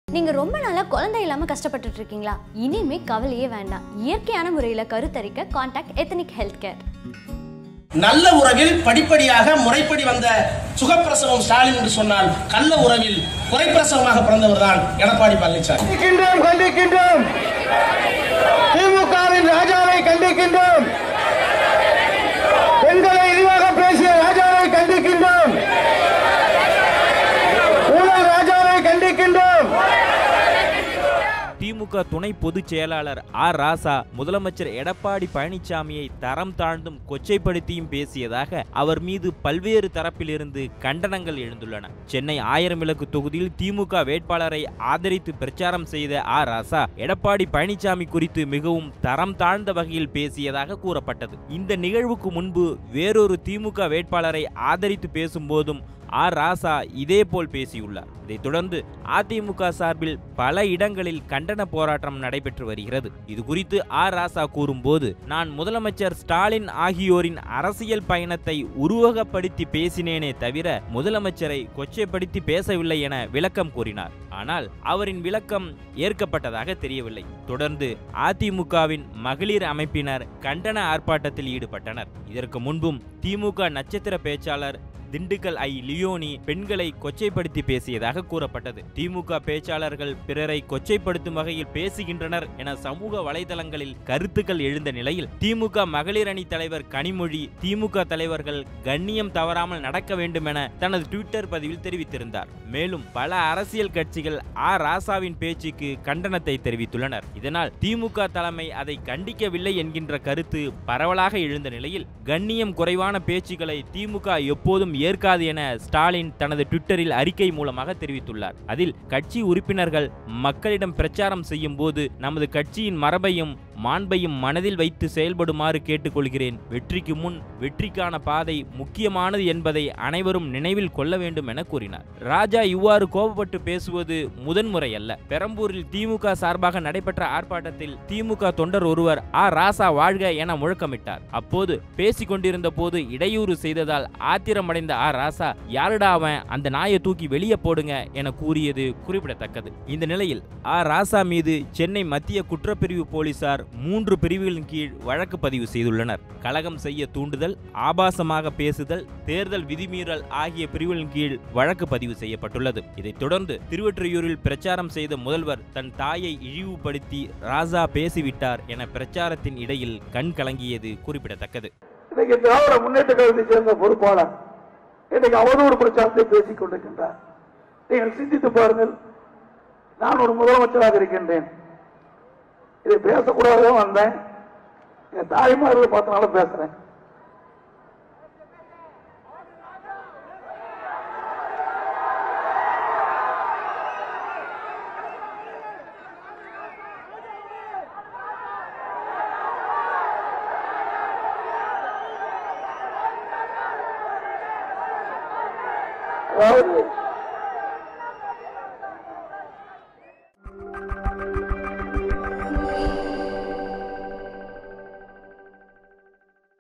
நீங்க ரொம்ப நாளா குழந்தை இல்லாம கஷ்டப்பட்டுட்டு இருக்கீங்களா இனிமே கவலையே வேண்டாம் இயற்கையான முறையில கருத்தரிக்க காண்டாக்ட் எத்தனிக் ஹெல்த் கேர் நல்ல உறவில் படிப்படியாக முறைப்படி வந்த சுகப்பிரசவம் ஸ்டாலின் என்று சொன்னால் கள்ள உறவில் குறைப்பிரசவமாக பிறந்தவர் தான் எடப்பாடி பழனிசாமி கண்டிக்கின்றோம் கண்டிக்கின்றோம் திமுகவின் ராஜாவை கண்டிக்கின்றோம் பெண்களை இழிவாக பேசிய ராஜாவை கண்டிக்கின்றோம் ஊழல் ராஜாவை கண்டிக்கின்றோம் திமுக துணை பொதுச் செயலாளர் ஆர் ராசா முதலமைச்சர் எடப்பாடி பழனிசாமியை தரம் தாழ்ந்தும் கொச்சைப்படுத்தியும் பேசியதாக அவர் மீது பல்வேறு தரப்பிலிருந்து கண்டனங்கள் எழுந்துள்ளன சென்னை ஆயிரம் விளக்கு தொகுதியில் திமுக வேட்பாளரை ஆதரித்து பிரச்சாரம் செய்த ஆர் ராசா எடப்பாடி பழனிசாமி குறித்து மிகவும் தரம் தாழ்ந்த வகையில் பேசியதாக கூறப்பட்டது இந்த நிகழ்வுக்கு முன்பு வேறொரு திமுக வேட்பாளரை ஆதரித்து பேசும்போதும் ஆர் ராசா இதேபோல் பேசியுள்ளார் இதைத் தொடர்ந்து அதிமுக சார்பில் பல இடங்களில் கண்டன போராட்டம் நடைபெற்று வருகிறது இது குறித்து ஆர் ராசா கூறும்போது நான் முதலமைச்சர் ஸ்டாலின் ஆகியோரின் அரசியல் பயணத்தை உருவகப்படுத்தி பேசினேனே தவிர முதலமைச்சரை கொச்சைப்படுத்தி பேசவில்லை என விளக்கம் கூறினார் ஆனால் அவரின் விளக்கம் ஏற்கப்பட்டதாக தெரியவில்லை தொடர்ந்து அதிமுகவின் மகளிர் அமைப்பினர் கண்டன ஆர்ப்பாட்டத்தில் ஈடுபட்டனர் இதற்கு முன்பும் திமுக நட்சத்திர பேச்சாளர் திண்டுக்கல் ஐ லியோனி பெண்களை கொச்சைப்படுத்தி பேசியதாக கூறப்பட்டது திமுக பேச்சாளர்கள் பிறரை கொச்சைப்படுத்தும் வகையில் பேசுகின்றனர் என சமூக வலைதளங்களில் கருத்துக்கள் எழுந்த நிலையில் திமுக மகளிர் அணி தலைவர் கனிமொழி திமுக தலைவர்கள் கண்ணியம் தவறாமல் நடக்க வேண்டும் என தனது ட்விட்டர் பதிவில் தெரிவித்திருந்தார் மேலும் பல அரசியல் கட்சிகள் ஆ ராசாவின் பேச்சுக்கு கண்டனத்தை தெரிவித்துள்ளனர் இதனால் திமுக தலைமை அதை கண்டிக்கவில்லை என்கின்ற கருத்து பரவலாக எழுந்த நிலையில் கண்ணியம் குறைவான பேச்சுக்களை திமுக எப்போதும் ஏற்காது என ஸ்டாலின் தனது ட்விட்டரில் அறிக்கை மூலமாக தெரிவித்துள்ளார் அதில் கட்சி உறுப்பினர்கள் மக்களிடம் பிரச்சாரம் செய்யும் போது நமது கட்சியின் மரபையும் மாண்பையும் மனதில் வைத்து செயல்படுமாறு கேட்டுக்கொள்கிறேன் வெற்றிக்கு முன் வெற்றிக்கான பாதை முக்கியமானது என்பதை அனைவரும் நினைவில் கொள்ள வேண்டும் என கூறினார் ராஜா இவ்வாறு கோபப்பட்டு பேசுவது முதன்முறை அல்ல பெரம்பூரில் திமுக சார்பாக நடைபெற்ற ஆர்ப்பாட்டத்தில் திமுக தொண்டர் ஒருவர் ஆ ராசா வாழ்க என முழக்கமிட்டார் அப்போது பேசிக் கொண்டிருந்த போது இடையூறு செய்ததால் ஆத்திரமடைந்த ஆ ராசா யாருடா அவன் அந்த நாயை தூக்கி வெளியே போடுங்க என கூறியது குறிப்பிடத்தக்கது இந்த நிலையில் ஆ ராசா மீது சென்னை மத்திய குற்றப்பிரிவு போலீசார் மூன்று பிரிவுகளின் கீழ் வழக்கு பதிவு செய்துள்ளனர் கலகம் செய்ய தூண்டுதல் ஆபாசமாக பேசுதல் தேர்தல் விதிமீறல் ஆகிய பிரிவுகளின் கீழ் வழக்கு பதிவு செய்யப்பட்டுள்ளது இதைத் தொடர்ந்து திருவொற்றியூரில் பிரச்சாரம் செய்த முதல்வர் தன் தாயை இழிவுபடுத்தி ராசா பேசிவிட்டார் என பிரச்சாரத்தின் இடையில் கண் கலங்கியது குறிப்பிடத்தக்கது இன்னைக்கு திராவிட முன்னேற்ற கழகத்தை சேர்ந்த பொறுப்பாளர் இன்னைக்கு அவதூறு பிரச்சாரத்தை பேசிக் கொண்டிருக்கின்றார் நீங்கள் சிந்தித்து பாருங்கள் நான் ஒரு முதலமைச்சராக இருக்கின்றேன் இதை பேசக்கூடாதான் வந்தேன் என் தாய்மார்கள் பார்த்தனால பேசுறேன் அதாவது